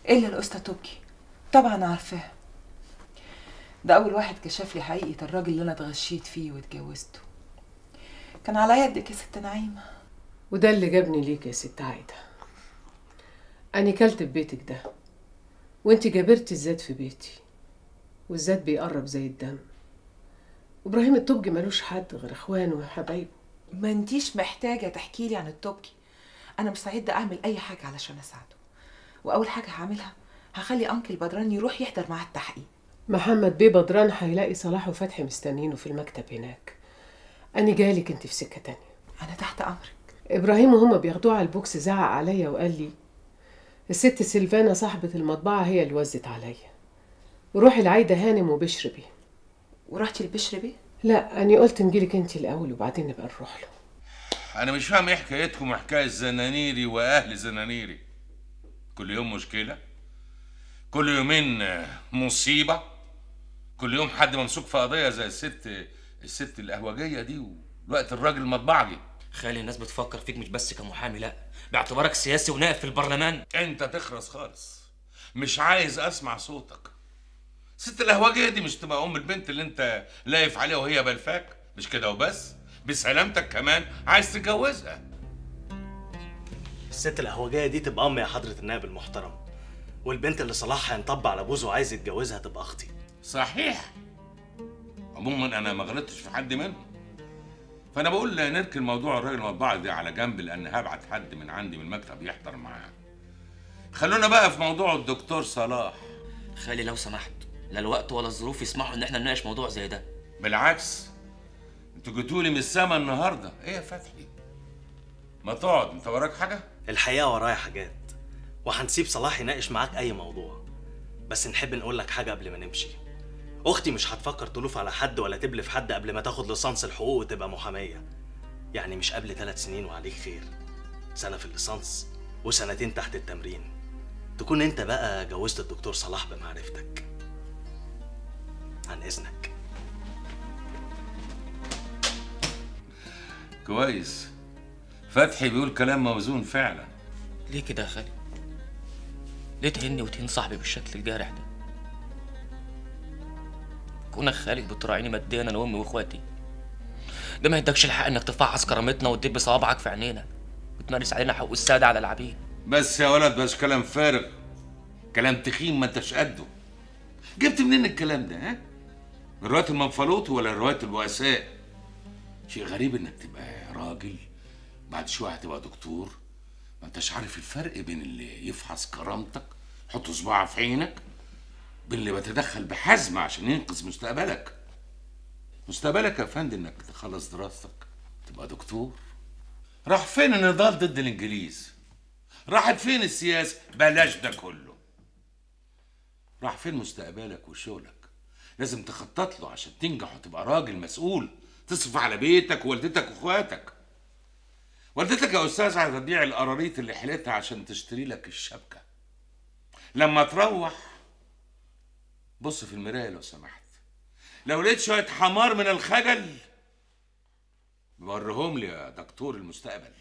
الا الاسطى توكي طبعا عارفاه ده اول واحد كشف لي حقيقه الراجل اللي انا اتغشيت فيه واتجوزته كان على يدك يا ست نعيمه وده اللي جابني ليك يا ست عايدة أنا كلت في بيتك ده وانت جابرتي الزاد في بيتي والزاد بيقرب زي الدم وإبراهيم الطبجي ملوش حد غير إخوانه وحبايبه ما انتيش محتاجه تحكي لي عن التوكي انا مستعده اعمل اي حاجه علشان اساعده واول حاجه هعملها هخلي انكل بدران يروح يحضر معاه التحقيق محمد بيه بدران هيلاقي صلاح وفتحي مستنينه في المكتب هناك أنا جايلك انت في سكة تانية انا تحت امرك إبراهيم وهما بياخدوه على البوكس زعق عليا وقال لي الست سيلفانا صاحبة المطبعة هي اللي وزت عليا وروحي لعايدة هانم وبشر بيه ورحتي لبشر بيه لا أنا قلت نجيلك انت الأول وبعدين نبقى نروح له انا مش فاهم ايه حكايتكم وحكايه زنانيري واهل زنانيري كل يوم مشكله كل يومين آه، مصيبه كل يوم حد ممسوك في قضيه زي الست الست القهوجيه دي والوقت الراجل المطبعجي خالي الناس بتفكر فيك مش بس كمحامي لا باعتبارك سياسي ونائب في البرلمان انت تخرس خالص مش عايز اسمع صوتك ست القهوجيه دي مش تبقى ام البنت اللي انت لايف عليها وهي بلفاك مش كده وبس بسلامتك كمان عايز تتجوزها الست القهوجيه دي تبقى امي يا حضره النائب المحترم والبنت اللي صلاح هينطب على بوزه وعايز يتجوزها تبقى اختي صحيح عموما انا ما غلطتش في حد منهم فانا بقول نركن موضوع الراجل المطبعه دي على جنب لان هبعت حد من عندي من المكتب يحضر معاه خلونا بقى في موضوع الدكتور صلاح خالي لو سمحت لا الوقت ولا الظروف يسمحوا ان احنا نناقش موضوع زي ده بالعكس انتوا جيتولي من السما النهارده ايه يا فتحي ما تقعد انت وراك حاجه الحقيقه ورايا حاجات وهنسيب صلاح يناقش معاك اي موضوع بس نحب نقول لك حاجه قبل ما نمشي اختي مش هتفكر تلوف على حد ولا تبلف حد قبل ما تاخد ليسانس الحقوق وتبقى محاميه يعني مش قبل ثلاث سنين وعليك خير سنه في الليسانس وسنتين تحت التمرين تكون انت بقى جوزت الدكتور صلاح بمعرفتك عن اذنك كويس فتحي بيقول كلام موزون فعلا ليه كده يا خالي ليه تهني وتهين صاحبي بالشكل الجارح ده كونك خالك بتراعيني ماديا انا وامي واخواتي ده ما يدكش الحق انك تفعص كرامتنا وتدب صوابعك في عينينا وتمارس علينا حقوق الساده على العبيد بس يا ولد بس كلام فارغ كلام تخين ما انتش قده جبت منين الكلام ده ها من روايه المنفلوط ولا روايه البؤساء شيء غريب انك تبقى راجل بعد شويه هتبقى دكتور ما انتش عارف الفرق بين اللي يفحص كرامتك يحط صباعه في عينك بين اللي بيتدخل بحزم عشان ينقذ مستقبلك مستقبلك يا فندم انك تخلص دراستك تبقى دكتور راح فين النضال ضد الانجليز راحت فين السياسه بلاش ده كله راح فين مستقبلك وشغلك لازم تخطط له عشان تنجح وتبقى راجل مسؤول تصرف على بيتك ووالدتك واخواتك والدتك يا استاذ عايزه تبيع القراريط اللي حلتها عشان تشتري لك الشبكه لما تروح بص في المرايه لو سمحت لو لقيت شويه حمار من الخجل وريهم لي يا دكتور المستقبل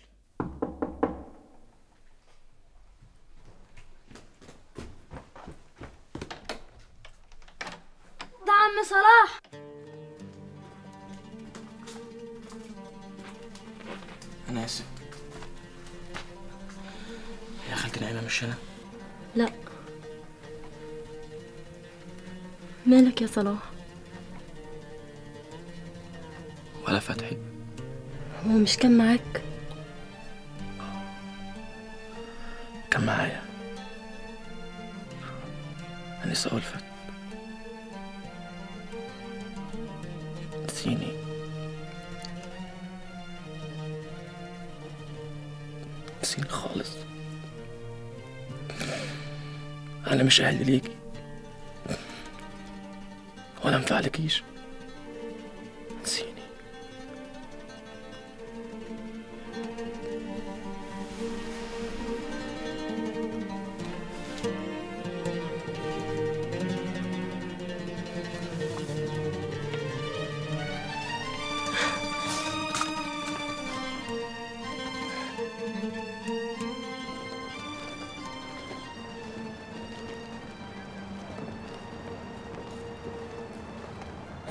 ده عم صلاح انا اسف يا خالتي نعيمه مش انا لا مالك يا صلاح ولا فتحي هو مش كان معاك كان معايا أنسة ألفت نسيني نسيني خالص أنا مش أهل ليكي ولا مفعلكيش نسيني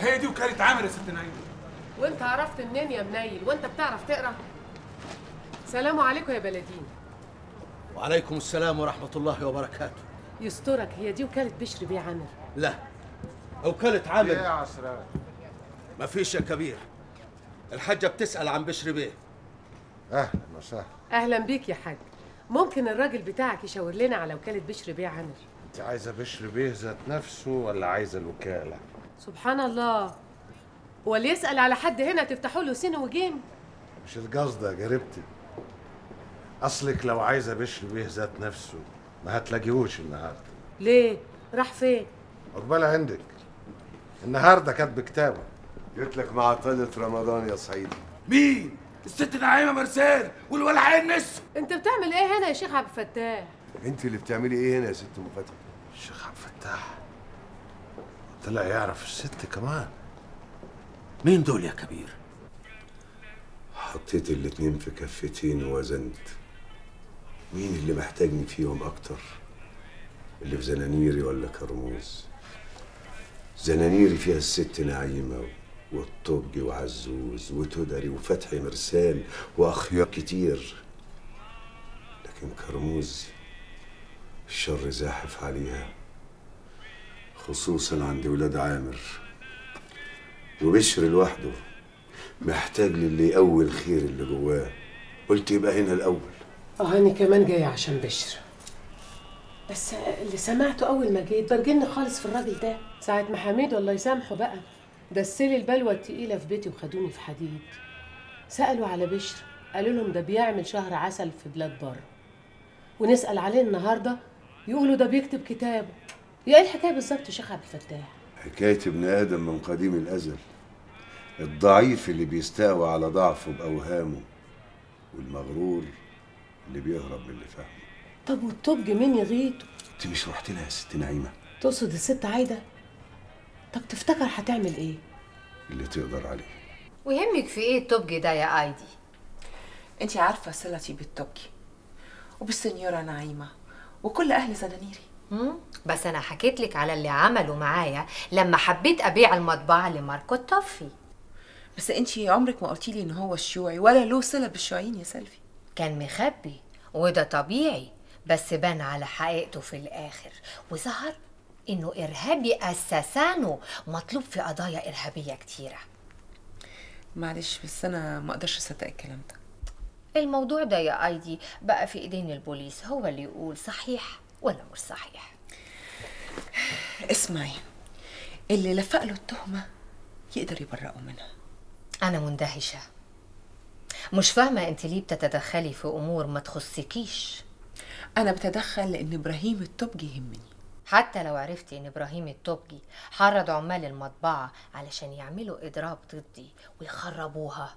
هي دي وكاله عامر يا ست نعيم وانت عرفت منين يا منيل وانت بتعرف تقرا سلام عليكم يا بلدين وعليكم السلام ورحمة الله وبركاته يسترك هي دي وكاله بشر بيه عامر لا وكالة عامل يا عسرات ما فيش يا كبير الحاجة بتسأل عن بشر بيه اهلا وسهلا اهلا بيك يا حاج ممكن الراجل بتاعك يشاور لنا على وكاله بشر بيه عامر انت عايزه بشر بيه ذات نفسه ولا عايزه الوكاله سبحان الله هو اللي يسال على حد هنا تفتحوا له سين وجيم مش القصد يا جربتي اصلك لو عايزه بشر بيه ذات نفسه ما هتلاقيهوش النهارده ليه راح فين عقبال عندك النهارده كاتب كتابه جيت لك مع طلة رمضان يا صعيدي مين؟ الست نعيمة مرسال والولعين نسو انت بتعمل ايه هنا يا شيخ عبد الفتاح انت اللي بتعملي ايه هنا يا ست ام فتحي الشيخ عبد الفتاح طلع يعرف الست كمان مين دول يا كبير حطيت الاتنين في كفتين ووزنت مين اللي محتاجني فيهم اكتر اللي في زنانيري ولا كرموز زنانيري فيها الست نعيمة والطبج وعزوز وتدري وفتحي مرسال واخيار كتير لكن كرموز الشر زاحف عليها خصوصا عند ولاد عامر وبشر لوحده محتاج للي يقوي الخير اللي جواه قلت يبقى هنا الاول اه انا كمان جايه عشان بشر بس اللي سمعته اول ما جيت برجلني خالص في الراجل ده ساعة ما حميد الله يسامحه بقى دسلي البلوه التقيله في بيتي وخدوني في حديد سالوا على بشر قالوا لهم ده بيعمل شهر عسل في بلاد بره ونسال عليه النهارده يقولوا ده بيكتب كتابه يا ايه الحكايه بالظبط يا شيخ عبد الفتاح حكاية ابن آدم من قديم الأزل الضعيف اللي بيستقوى على ضعفه بأوهامه والمغرور اللي بيهرب من اللي فاهمه طب والطبج مين يغيته انت مش رحت لها يا ست نعيمة تقصد الست عايده طب تفتكر هتعمل ايه اللي تقدر عليه ويهمك في ايه الطبج ده يا ايدي انت عارفه صلتي بالتوكي وبالسنيوره نعيمه وكل اهل زنانيري مم؟ بس انا حكيت لك على اللي عمله معايا لما حبيت ابيع المطبعه لماركو الطفي بس انت عمرك ما قلتي لي ان هو الشيوعي ولا له صله بالشيوعيين يا سلفي كان مخبي وده طبيعي بس بان على حقيقته في الاخر وظهر انه ارهابي اساسانه مطلوب في قضايا ارهابيه كتيره معلش بس انا ما اقدرش اصدق الكلام ده الموضوع ده يا ايدي بقى في ايدين البوليس هو اللي يقول صحيح ولا مش صحيح اسمعي اللي لفق له التهمه يقدر يبرئه منها انا مندهشه مش فاهمه انت ليه بتتدخلي في امور ما تخصكيش انا بتدخل لان ابراهيم الطبجي يهمني حتى لو عرفتي ان ابراهيم الطبجي حرض عمال المطبعه علشان يعملوا اضراب ضدي ويخربوها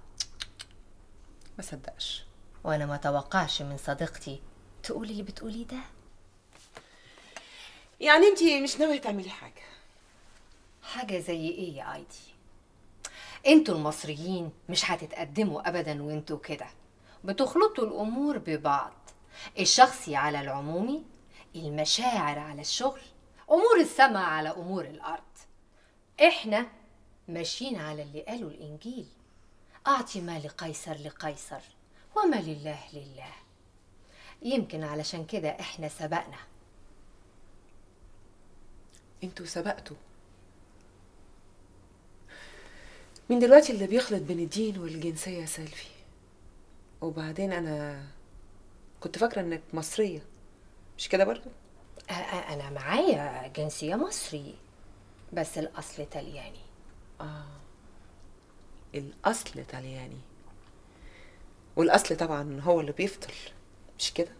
ما صدقش وانا ما توقعش من صديقتي تقولي اللي بتقوليه ده يعني انت مش ناويه تعملي حاجه حاجه زي ايه يا ايدي انتوا المصريين مش هتتقدموا ابدا وانتوا كده بتخلطوا الامور ببعض الشخصي على العمومي المشاعر على الشغل امور السماء على امور الارض احنا ماشيين على اللي قاله الانجيل اعطي ما لقيصر لقيصر وما لله لله يمكن علشان كده احنا سبقنا انتوا سبقتوا من دلوقتي اللي بيخلط بين الدين والجنسية يا سيلفي وبعدين أنا كنت فاكرة إنك مصرية مش كده برضو؟ أ- أ- انا معايا جنسيه مصري بس الاصل طلياني آه الأصل طلياني والأصل طبعا هو اللي بيفضل مش كده؟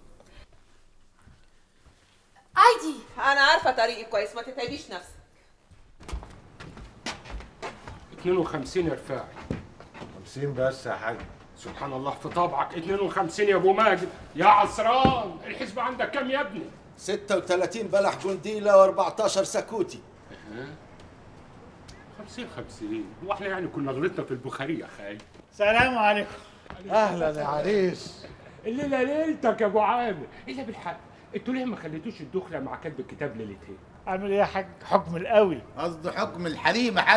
ايدي أنا عارفة طريقي كويس ما تتعبيش نفسك 52 يا رفاعي 50 بس يا حاج سبحان الله في طبعك 52 يا ابو ماجد يا عصران الحسبة عندك كام يا ابني 36 بلح جنديلة و14 سكوتي 50 50 واحنا يعني كنا غلطنا في البخاري يا خاي سلام عليكم اهلا يا عريس الليله ليلتك يا ابو عامر الا بالحق انتوا ليه ما خليتوش الدخله مع كاتب الكتاب ليلتين عامل ايه يا حاج حكم القوي قصده حكم الحريم يا حاج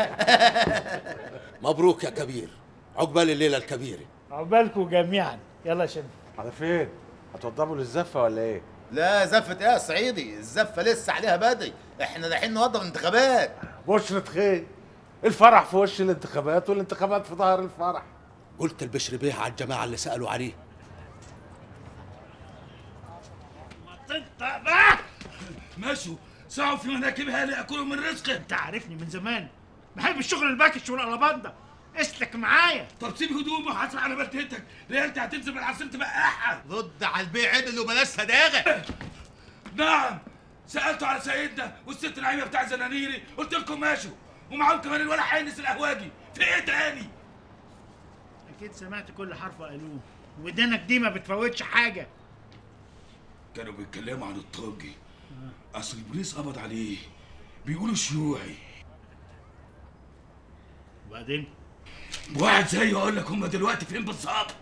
مبروك يا كبير عقبال الليله الكبيره عقبالكم جميعا يلا يا شنب على فين؟ هتوضبوا للزفه ولا ايه؟ لا زفة ايه يا صعيدي الزفة لسه عليها بدري احنا رايحين نوضب انتخابات بشرة خير الفرح في وش الانتخابات والانتخابات في ظهر الفرح قلت البشر بيه على الجماعه اللي سالوا عليه تنطق بقى ماشوا سعوا في مناكبها ليأكلوا من رزقه انت عارفني من زمان بحب الشغل الباكش والقلبان اسلك معايا طب سيب هدومي وحاسب على بلدتك ريالتي هتنزل من العصير تبقعها رد على البيع عدل وبلاش صداقة نعم سألته على سيدنا والست نعيمة بتاع زنانيري قلت لكم ماشوا ومعاهم كمان الولد حينس القهواجي في ايه تاني؟ اكيد سمعت كل حرف قالوه ودانك دي ما بتفوتش حاجه كانوا بيتكلموا عن الطاجي اصل البوليس قبض عليه بيقولوا شيوعي وبعدين واحد زيه يقول لك هم دلوقتي فين بالظبط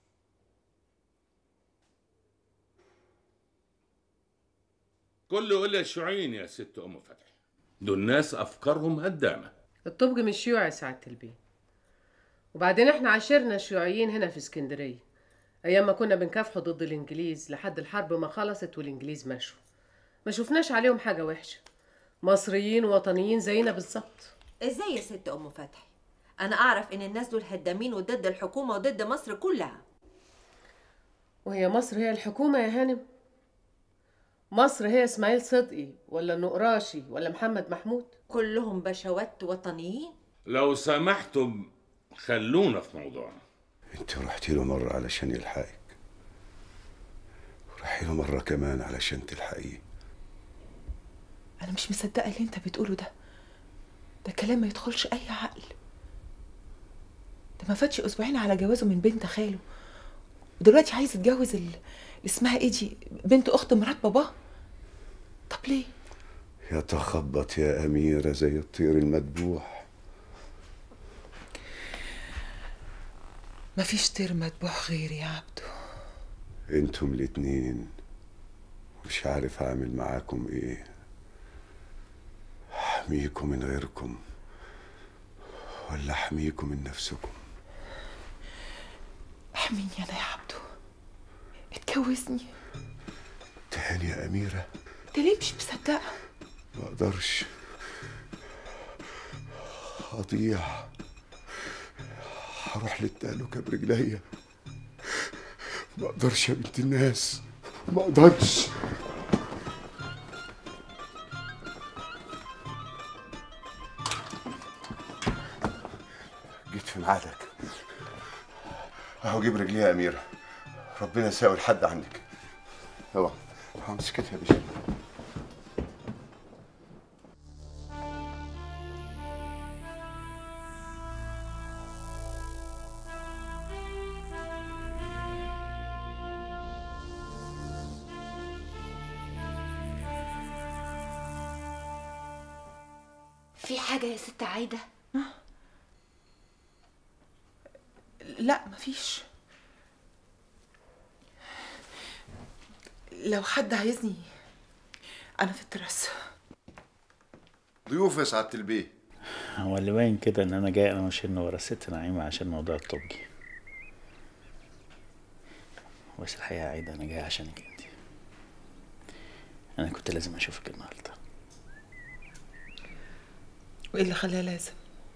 كله يقول لي الشيوعيين يا ست ام فتحي دول ناس افكارهم هدامه الطبج مش شيوعي يا سعادة البيه وبعدين احنا عاشرنا شيوعيين هنا في اسكندرية أيام ما كنا بنكافحوا ضد الإنجليز لحد الحرب ما خلصت والإنجليز مشوا ما شفناش عليهم حاجة وحشة مصريين وطنيين زينا بالظبط ازاي يا ست ام فتحي انا اعرف ان الناس دول هدامين وضد الحكومه وضد مصر كلها وهي مصر هي الحكومة يا هانم مصر هي اسماعيل صدقي ولا النقراشي ولا محمد محمود كلهم بشوات وطنيين لو سمحتم خلونا في موضوعنا انت رحتي له مرة علشان يلحقك ورحتي له مرة كمان علشان تلحقيه انا مش مصدقه اللي انت بتقوله ده ده كلام ما يدخلش اي عقل ده ما فاتش اسبوعين على جوازه من بنت خاله ودلوقتي عايز يتجوز ال- اللي اسمها ايه دي بنت اخت مرات باباه طب ليه يتخبط يا أميرة زي الطير المذبوح مفيش طير مذبوح غيري يا عبدو انتم الاتنين مش عارف اعمل معاكم ايه احميكم من غيركم ولا احميكم من نفسكم احميني انا يا عبدو اتجوزني تاني يا أميرة انت ليه مش مصدقه ما اقدرش هضيع هروح للتهلكة برجليا ما اقدرش يا بنت الناس ما اقدرش جيت في ميعادك اهو جيب رجليها يا اميره ربنا يساوي الحد عندك اوعى همسكتها يا باشا في حاجه يا ست عايده لا مفيش لو حد عايزني انا في التراس ضيوف يا سعاده البيه هو اللي باين كده ان انا جاي انا ماشيين ورا الست نعيمة عشان موضوع الطبجي بس الحقيقة يا عايدة انا جاي عشانك انت انا كنت لازم اشوفك النهارده وايه اللي خلاها لازم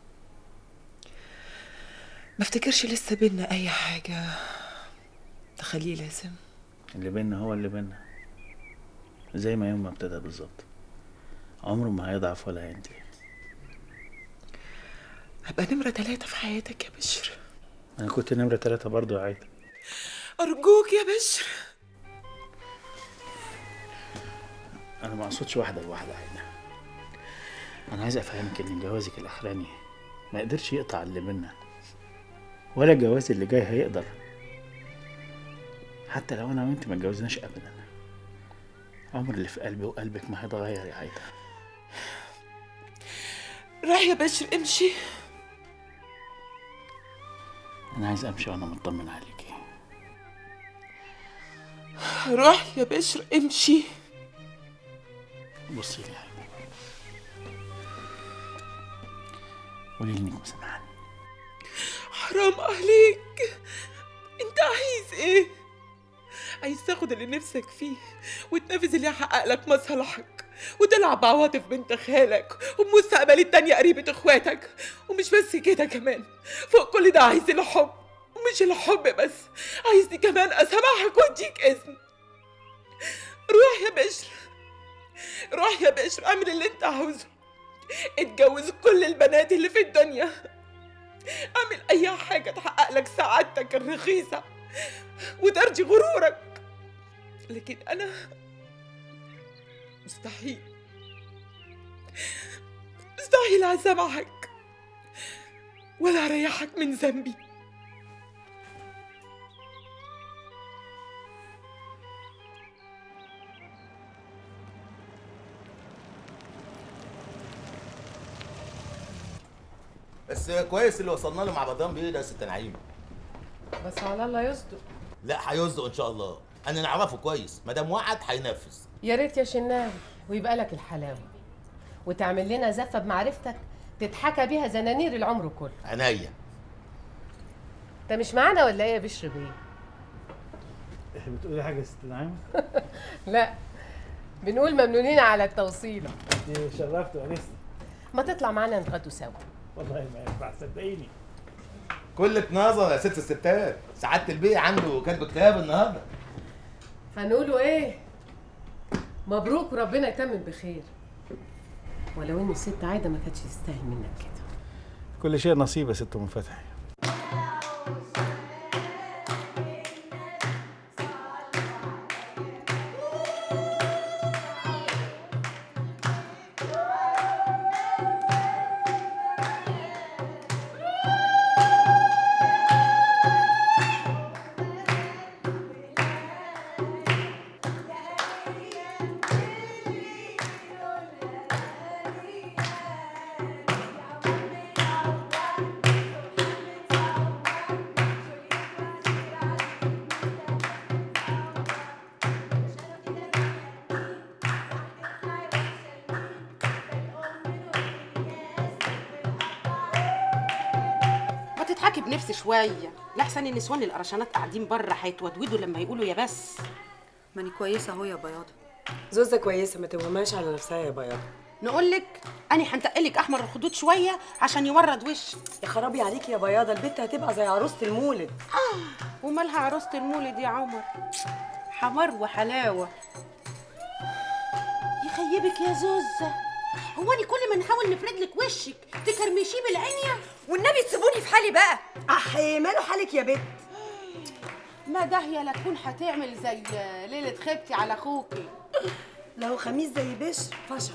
ما افتكرش لسه بينا اي حاجه تخليه لازم اللي بينا هو اللي بينا زي ما يوم ما ابتدى بالظبط عمره ما هيضعف ولا هينتهي هبقى نمره ثلاثة في حياتك يا بشر انا كنت نمرة ثلاثة برضو يا عايدة ارجوك يا بشر انا ما اقصدش واحدة بواحدة عايدة انا عايز افهمك ان جوازك الاخراني ما قدرش يقطع اللي بينا ولا الجواز اللي جاي هيقدر حتى لو انا وانت ما اتجوزناش ابدا عمر اللي في قلبي وقلبك ما هيتغير يا عايدة راح يا بشر امشي انا عايز امشي وانا مطمن عليكي روح يا بشر امشي بصي لي يا حبيبي قولي لي انك مسامحاني حرام عليك انت عايز ايه عايز تاخد اللي نفسك فيه وتنفذ اللي يحقق لك مصالحك وتلعب بعواطف بنت خالك ومستقبل التانية قريبة اخواتك ومش بس كده كمان فوق كل ده عايز الحب ومش الحب بس عايزني كمان اسامحك واديك اذن روح يا بشر روح يا بشر اعمل اللي انت عاوزه اتجوز كل البنات اللي في الدنيا اعمل اي حاجه تحقق لك سعادتك الرخيصه وترجي غرورك لكن انا مستحيل مستحيل اسامحك ولا اريحك من ذنبي بس كويس اللي وصلنا له مع مدام بيه ده يا ست نعيم بس على الله يصدق لا هيصدق ان شاء الله انا نعرفه كويس ما دام وعد هينفذ يا ريت يا شناوي ويبقى لك الحلاوه وتعمل لنا زفه بمعرفتك تتحكى بيها زنانير العمر كله عينيا انت مش معانا ولا ايه يا بشر بيه بتقولي حاجه يا ست نعيم لا بنقول ممنونين على التوصيله دي شرفت وانست ما تطلع معانا نتغدوا سوا والله ما ينفع صدقيني كلك نظر يا ست الستات سعاده البيه عنده كاتب كتاب النهارده هنقوله ايه مبروك وربنا يتمم بخير ولو ان الست عايده ما كانتش تستاهل منك كده كل شيء نصيب يا ست ام فتحي ما تضحكي بنفس شويه لحسن النسوان القرشانات قاعدين بره هيتودودوا لما يقولوا يا بس ماني كويسه اهو يا بياضه زوزة كويسه ما توهماش على نفسها يا بياضه نقول لك اني هنتقلك احمر الخدود شويه عشان يورد وشك يا خرابي عليكي يا بياضه البت هتبقى زي عروسه المولد ومالها عروسه المولد يا عمر حمر وحلاوه يخيبك يا زوزة هو أنا كل ما نحاول نفرد لك وشك تكرمشيه بالعينيا والنبي تسيبوني في حالي بقى اح ماله حالك يا بت ما داهيه لا تكون هتعمل زي ليله خيبتي على اخوكي لو خميس زي بشر فشل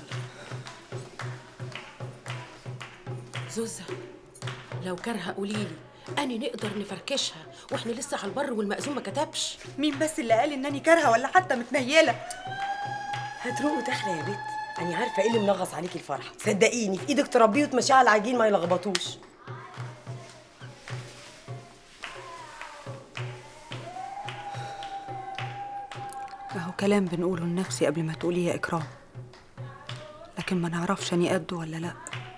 زوزة لو كارهه قوليلي أني نقدر نفركشها واحنا لسه على البر والمأذون ما كتبش مين بس اللي قال انني كارهه ولا حتى متنيله هتروق وتحلى يا بت انا عارفه ايه اللي منغص عليكي الفرحه صدقيني في ايدك تربيه وتمشيه على العجين ما يلخبطوش اهو كلام بنقوله لنفسي قبل ما تقولي يا اكرام لكن ما نعرفش اني قده ولا لا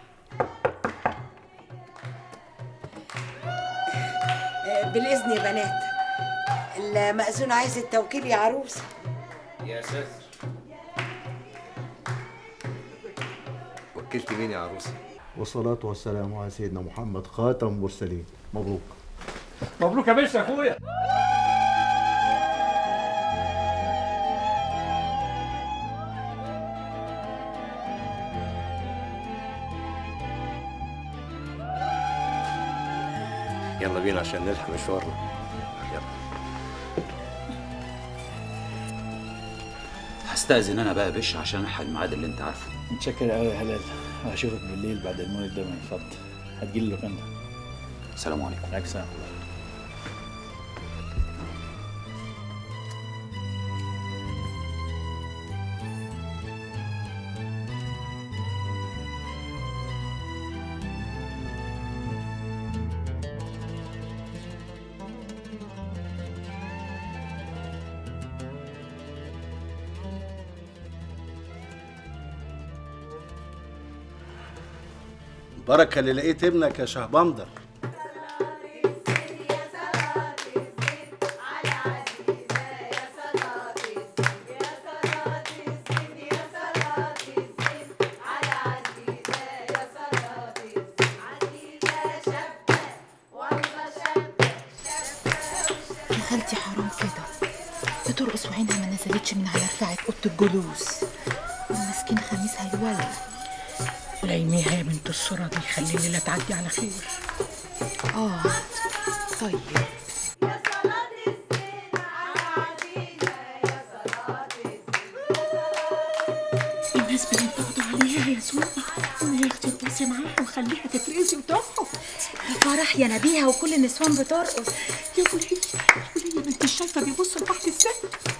بالإذن يا بنات المأذون عايز التوكيل يا عروس يا ساتر وكلت مين يا عروسه والصلاة والسلام على سيدنا محمد خاتم المرسلين مبروك مبروك يا باشا يا اخويا يلا بينا عشان نلحق مشوارنا يلا هستأذن انا بقى يا باشا عشان الحق الميعاد اللي انت عارفه متشكر قوي يا هلال وهشوفك بالليل بعد المولد ده ما يفض هتجيلي اللوكاندا السلام عليكم عليكم السلام بركه اللي لقيت ابنك يا شهبندر يا خالتي حرام كده بترقص وعينها ما نزلتش من على رفعة اوضه الجلوس والمسكين خميس هيولع ليميها يا بنت الصورة دي خلي الليلة تعدي على خير اه طيب الناس بينتقدوا عليها يا سوقي ويا اختي ارقصي معاها وخليها تترقصي وترقص فرح يا نبيها وكل النسوان بترقص يا ولية يا ولية ما انت شايفة بيبصوا لتحت ازاي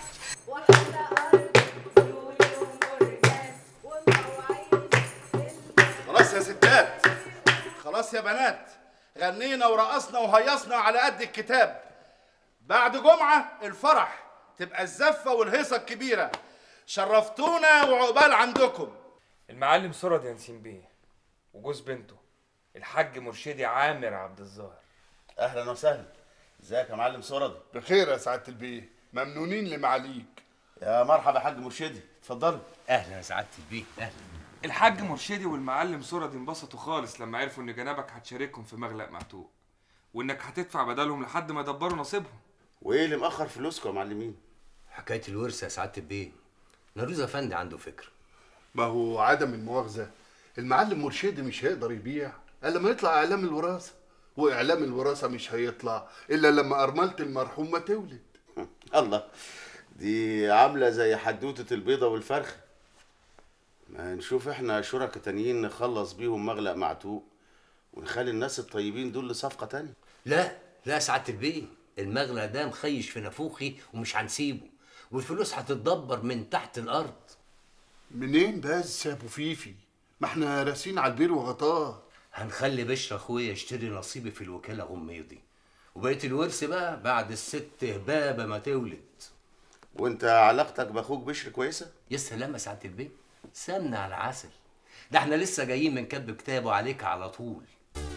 خلاص يا ستات خلاص يا بنات غنينا ورقصنا وهيصنا على قد الكتاب بعد جمعة الفرح تبقى الزفة والهيصة الكبيرة شرفتونا وعقبال عندكم المعلم سرد يا نسيم بيه وجوز بنته الحاج مرشدي عامر عبد الظاهر اهلا وسهلا ازيك يا معلم سردي بخير يا سعاده البيه ممنونين لمعاليك يا مرحبا يا حاج مرشدي اتفضلوا اهلا يا سعاده البيه اهلا الحاج مرشدي والمعلم سرد انبسطوا خالص لما عرفوا ان جنابك هتشاركهم في مغلق معتوق وانك هتدفع بدلهم لحد ما يدبروا نصيبهم وايه اللي مأخر فلوسكم يا معلمين حكايه الورثه يا سعاده البيه نروز افندي عنده فكره ما هو عدم المؤاخذه المعلم مرشدي مش هيقدر يبيع الا لما يطلع اعلام الوراثه واعلام الوراثه مش هيطلع الا لما ارمله المرحومه تولد الله دي عاملة زي حدوتة البيضة والفرخة ما نشوف احنا شركة تانيين نخلص بيهم مغلق معتوق ونخلي الناس الطيبين دول لصفقة تانية لا لا يا سعاده البيه المغلى ده مخيش في نافوخي ومش هنسيبه والفلوس هتتدبر من تحت الارض منين بس يا ابو فيفي ما احنا راسين على البير وغطاه هنخلي بشر اخويا يشتري نصيبي في الوكاله غميضي وبقيه الورث بقى بعد الست هبابه ما تولد وانت علاقتك باخوك بشر كويسه يا سلام يا سعاده البيه سمنه على عسل ده احنا لسه جايين من كتب كتابه عليك على طول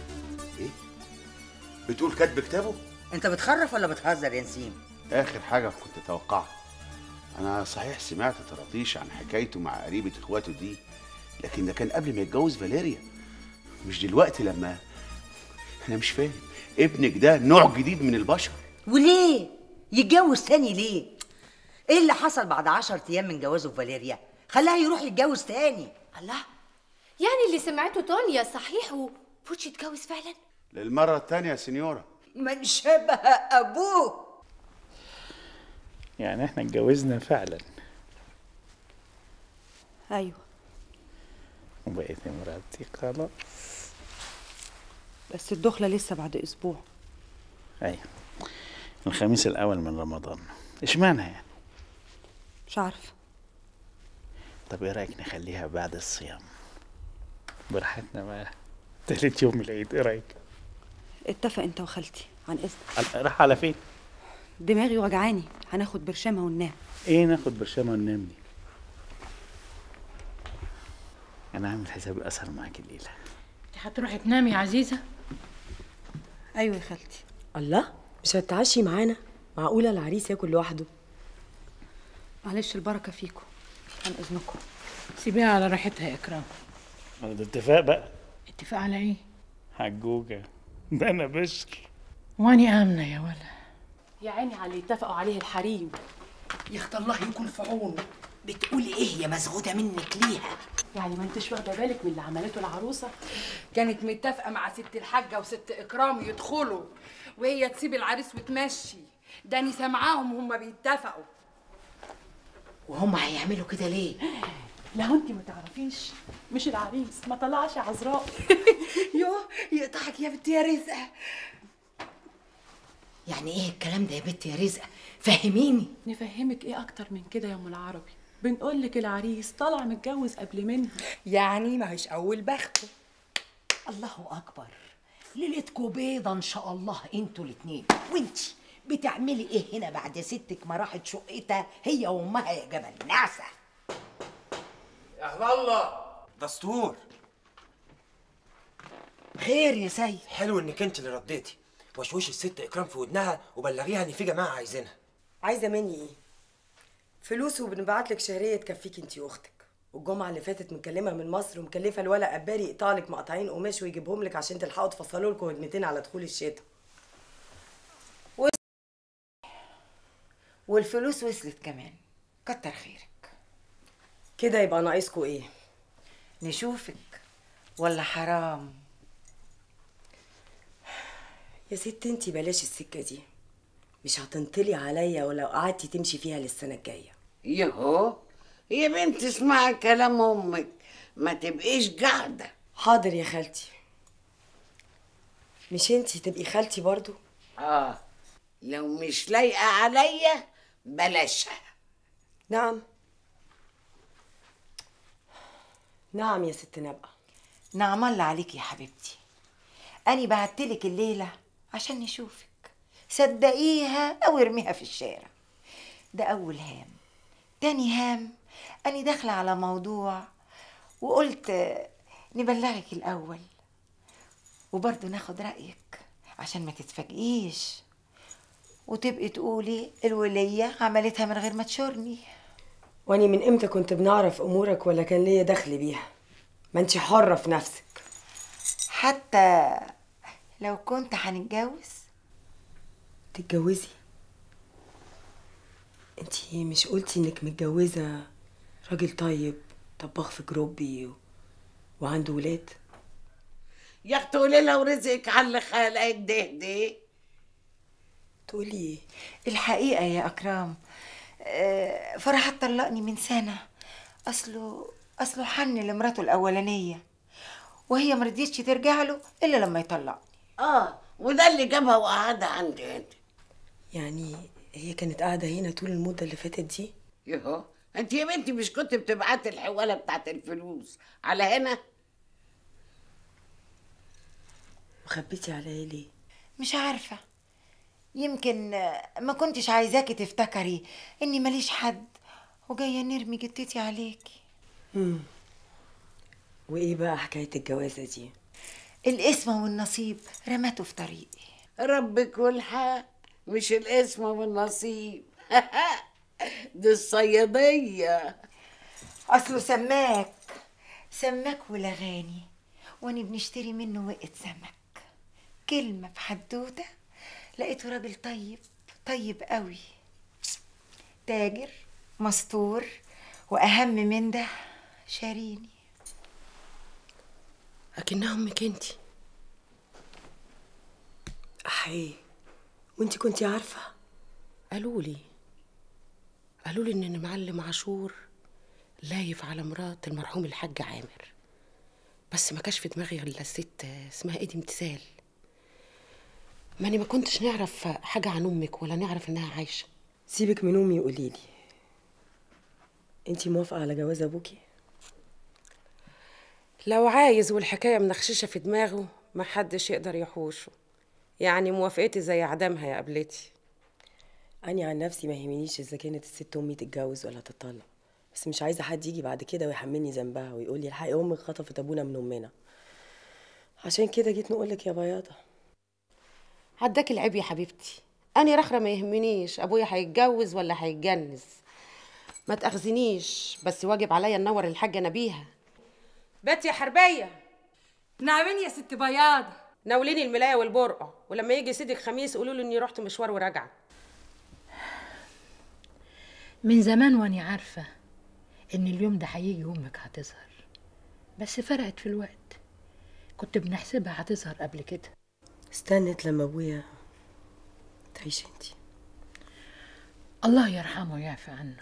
بتقول كاتب كتابه انت بتخرف ولا بتهزر يا نسيم اخر حاجة كنت اتوقعها انا صحيح سمعت طراطيش عن حكايته مع قريبة اخواته دي لكن ده كان قبل ما يتجوز فاليريا مش دلوقتي لما انا مش فاهم ابنك ده نوع جديد من البشر وليه يتجوز تاني ليه ايه اللي حصل بعد عشر ايام من جوازه فاليريا خلاها يروح يتجوز تاني الله يعني اللي سمعته طاليا صحيح وبوتش اتجوز فعلا للمرة التانية يا سنيورة من شبه ابوه يعني احنا اتجوزنا فعلا ايوه وبقيت مراتي خلاص بس الدخله لسه بعد اسبوع ايوه الخميس الاول من رمضان اشمعنى يعني مش عارفه طب ايه رايك نخليها بعد الصيام براحتنا بقى تالت يوم العيد ايه رايك اتفق انت وخالتي عن اذنك راح على فين دماغي وجعاني هناخد برشامه وننام ايه ناخد برشامه وننام دي انا عامل حسابي اسهر معاك الليله انت هتروحي تنامي يا عزيزه ايوه يا خالتي الله مش هتعشي معانا معقوله العريس ياكل لوحده معلش البركه فيكم عن اذنكم سيبيها على راحتها يا اكرام ما ده اتفاق بقى اتفاق على ايه حجوجه ده انا بشر واني امنه يا ولا يا عيني على اللي اتفقوا عليه الحريم يا اخت الله يكون في عونه بتقولي ايه يا مزغوطه منك ليها يعني ما انتش واخده بالك من اللي عملته العروسه كانت متفقة مع ست الحاجة وست إكرام يدخلوا وهي تسيب العريس وتمشي ده أنا سامعاهم هما بيتفقوا وهم هيعملوا كده ليه لو انت ما تعرفيش مش العريس ما طلعش عذراء يوه يقطعك يا بنت يا رزقه يعني ايه الكلام ده يا بنت يا رزقه فهميني نفهمك ايه اكتر من كده يا ام العربي بنقول لك العريس طلع متجوز قبل منها يعني ما هيش اول بخته الله اكبر ليلتكوا بيضه ان شاء الله انتوا الاتنين وانتي بتعملي ايه هنا بعد ستك ما راحت شقتها هي وامها يا جبل نعسه يا اهل الله دستور خير يا سيد حلو انك انت اللي رديتي وشوشي الست اكرام في ودنها وبلغيها ان في جماعه عايزينها عايزه مني ايه فلوس وبنبعت لك شهريه تكفيك انت واختك والجمعه اللي فاتت مكلمه من مصر ومكلفه الولا قباري يقطع لك مقطعين قماش ويجيبهم لك عشان تلحقوا تفصلوا لكم هدمتين على دخول الشتاء والفلوس وصلت كمان كتر خيرك كده يبقى ناقصكوا ايه نشوفك ولا حرام يا ست انتي بلاش السكه دي مش هتنطلي عليا ولو قعدتي تمشي فيها للسنه الجايه يهو يا بنت اسمعي كلام امك ما تبقيش قاعده حاضر يا خالتي مش انتي تبقي خالتي برضو اه لو مش لايقه عليا بلاشها نعم نعم يا ست نبقى نعم الله عليك يا حبيبتي أنا بعتلك الليلة عشان نشوفك صدقيها أو ارميها في الشارع ده أول هام تاني هام أنا داخلة على موضوع وقلت نبلغك الأول وبرضه ناخد رأيك عشان ما تتفاجئيش وتبقي تقولي الولية عملتها من غير ما تشورني واني من امتى كنت بنعرف امورك ولا كان ليا دخل بيها ما انتي حره في نفسك حتى لو كنت هنتجوز تتجوزي انتي مش قلتي انك متجوزه راجل طيب طباخ في جروبي و... وعنده ولاد يا اختي قولي لها ورزقك على اللي خلقك ده ده تقولي ايه الحقيقة يا أكرام آه، فرح طلقني من سنة أصله أصله حن لمراته الأولانية وهي مرضيتش ترجع له إلا لما يطلقني اه وده اللي جابها وقعدها عندي هنا يعني هي كانت قاعده هنا طول المده اللي فاتت دي يهو انت يا بنتي مش كنت بتبعتي الحواله بتاعت الفلوس على هنا وخبيتي عليا ليه مش عارفة يمكن آه، ما كنتش عايزاكي تفتكري إني ماليش حد وجاية نرمي جتتي عليكي امم وايه بقى حكايه الجوازه دي القسمة والنصيب رمته في طريقي ربك والحق مش الاسم والنصيب دي الصياديه أصله سماك سماك ولغاني وأنا بنشتري منه وقت سمك كلمة في حدوتة لقيته راجل طيب طيب قوي تاجر مستور وأهم من ده شاريني اكنها امك انتي احيه وانتي كنتي عارفه قالوا لي قالوا لي ان المعلم عاشور لايف على مرات المرحوم الحاج عامر بس ما كانش في دماغي الا الست اسمها ايدي امتثال ماني ما كنتش نعرف حاجه عن امك ولا نعرف انها عايشه سيبك من امي قولي لي انتي موافقه على جواز ابوكي لو عايز والحكايه منخششه في دماغه ما حدش يقدر يحوشه يعني موافقتي زي عدمها يا قبلتي أنا عن نفسي ما يهمنيش إذا كانت الست أمي تتجوز ولا تطلق بس مش عايزة حد يجي بعد كده ويحملني ذنبها ويقول لي الحقي أمك خطفت أبونا من أمنا عشان كده جيت نقولك يا بياضة عداك العيب يا حبيبتي أنا رخرة ما يهمنيش أبويا هيتجوز ولا هيتجنز ما تأخذنيش بس واجب عليا ننور الحاجة نبيها بات يا حربية نعمين يا ست بياضة ناوليني الملاية والبرقع ولما يجي سيدك خميس قولوا له اني رحت مشوار وراجعه من زمان واني عارفة ان اليوم ده هيجي وامك هتظهر بس فرقت في الوقت كنت بنحسبها هتظهر قبل كده استنت لما أبويا تعيش انتي الله يرحمه ويعفى عنه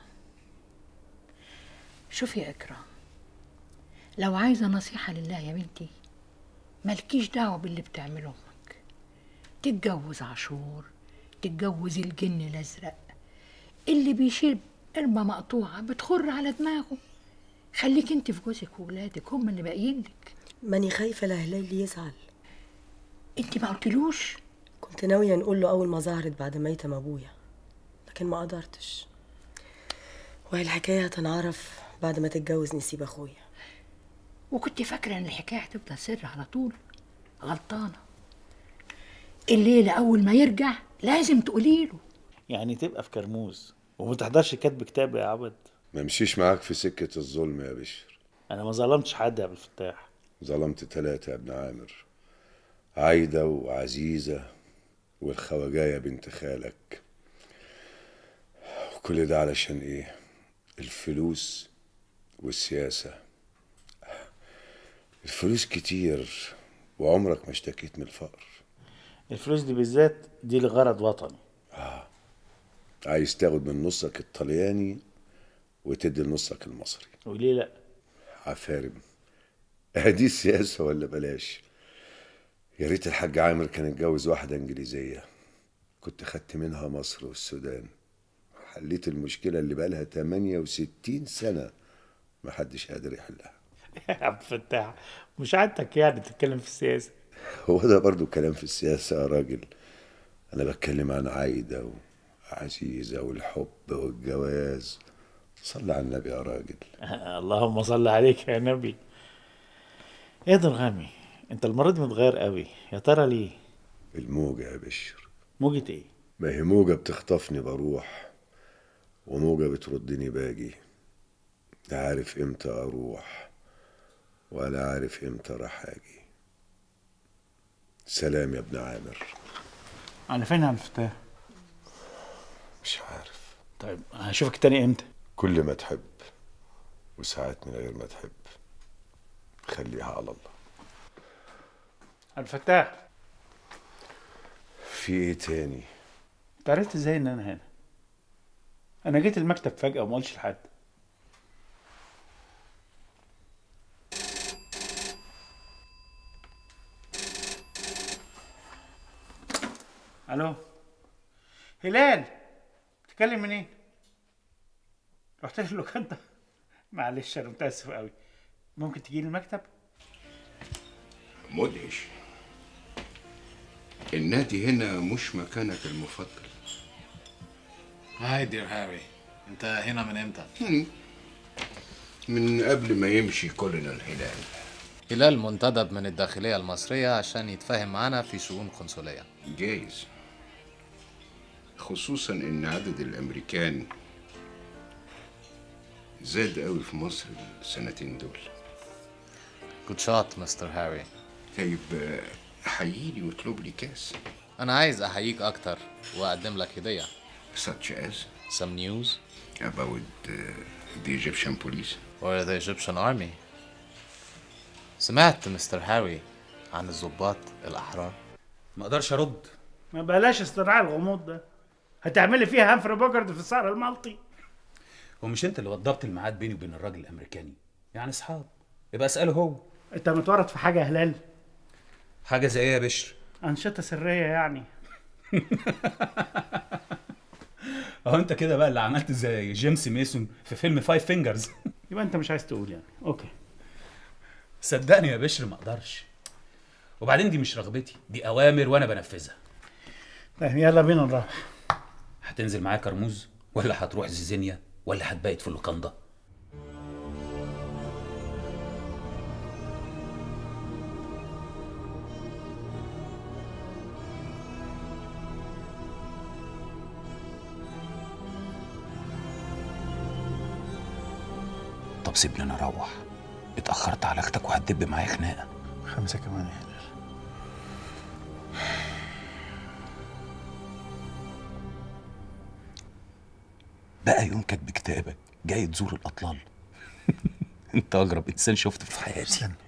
شوفي يا إكرام لو عايزة نصيحة لله يا بنتي مالكيش دعوة باللي بتعمله أمك تتجوز عاشور تتجوز الجن الأزرق اللي بيشيل قربة مقطوعة بتخر على دماغه خليك انت في جوزك وولادك هم اللي باقيين لك ماني خايفة لا هلال يزعل انت ما قلتلوش كنت ناوية نقول له أول ما ظهرت بعد ميتم أبويا لكن ما قدرتش وهي الحكاية هتنعرف بعد ما تتجوز نسيب أخويا وكنت فاكرة ان الحكاية هتفضل سر على طول غلطانه الليله اول ما يرجع لازم تقولي له يعني تبقى في كرموز وما تحضرش كاتب كتاب يا عبد ما امشيش معاك في سكة الظلم يا بشر انا ما ظلمتش حد يا عبد الفتاح ظلمت ثلاثة يا ابن عامر عايدة وعزيزة والخواجاية بنت خالك وكل ده علشان ايه الفلوس والسياسة الفلوس كتير وعمرك ما اشتكيت من الفقر الفلوس دي بالذات دي لغرض وطني عايز تاخد من نصك الطلياني وتدي لنصك المصري وليه لا عفارم ادي السياسة ولا بلاش يا ريت الحاج عامر كان اتجوز واحدة انجليزية كنت خدت منها مصر والسودان حليت المشكلة اللي بقالها 68 سنة محدش قادر يحلها يا عبد الفتاح مش عادتك يعني تتكلم في السياسه هو ده برضو كلام في السياسة يا راجل أنا بتكلم عن عايدة وعزيزة والحب والجواز صلي على النبي يا راجل اللهم صل عليك يا نبي ايه ده الغامي انت المره دي متغير قوي يا ترى ليه الموجة يا بشر موجة ايه ما هي موجة بتخطفني بروح وموجة بتردني باجي لا عارف امتى اروح ولا عارف امتى راح اجي سلام يا ابن عامر على فين يا عبد الفتاح مش عارف طيب هشوفك تاني امتى كل ما تحب وساعات من غير ما تحب خليها على الله عبد الفتاح في ايه تاني انت عرفت ازاي ان انا هنا انا جيت المكتب فجاه وما قلتش لحد الو هلال بتتكلم منين رحت له اللوكاندا معلش انا متاسف قوي ممكن تجي لي المكتب مدهش النادي هنا مش مكانك المفضل هاي دير هاري انت هنا من امتى؟ من قبل ما يمشي كولونيل هلال هلال منتدب من الداخلية المصرية عشان يتفاهم معانا في شؤون قنصلية جايز خصوصا ان عدد الامريكان زاد قوي في مصر السنتين دول جود شوت مستر هاري طيب آه، حييني واطلب لي كاس أنا عايز أحييك أكتر وأقدم لك هدية such as Some news about uh, the Egyptian police or the Egyptian army سمعت مستر هاري عن الضباط الأحرار ما اقدرش ارد ما بلاش استدعاء الغموض ده هتعملي فيها هنفري بوجرد في الصقر المالطي ومش انت اللي وضبت الميعاد بيني وبين الراجل الامريكاني يعني اصحاب يبقى اساله هو انت متورط في حاجه يا هلال حاجه زي ايه يا بشر انشطه سريه يعني اهو انت كده بقى اللي عملت زي جيمس ميسون في فيلم فايف فينجرز يبقى انت مش عايز تقول يعني اوكي صدقني يا بشر ما اقدرش وبعدين دي مش رغبتي دي اوامر وانا بنفذها طيب يلا بينا نروح هتنزل معايا كرموز ولا هتروح زيزينيا ولا هتبيت في اللوكاندا طب سيبني انا اروح اتاخرت على اختك وهتدب معايا خناقه خمسه كمان يا هلال بقى يوم كاتب كتابك جاي تزور الاطلال انت اغرب انسان شفته في حياتي استنى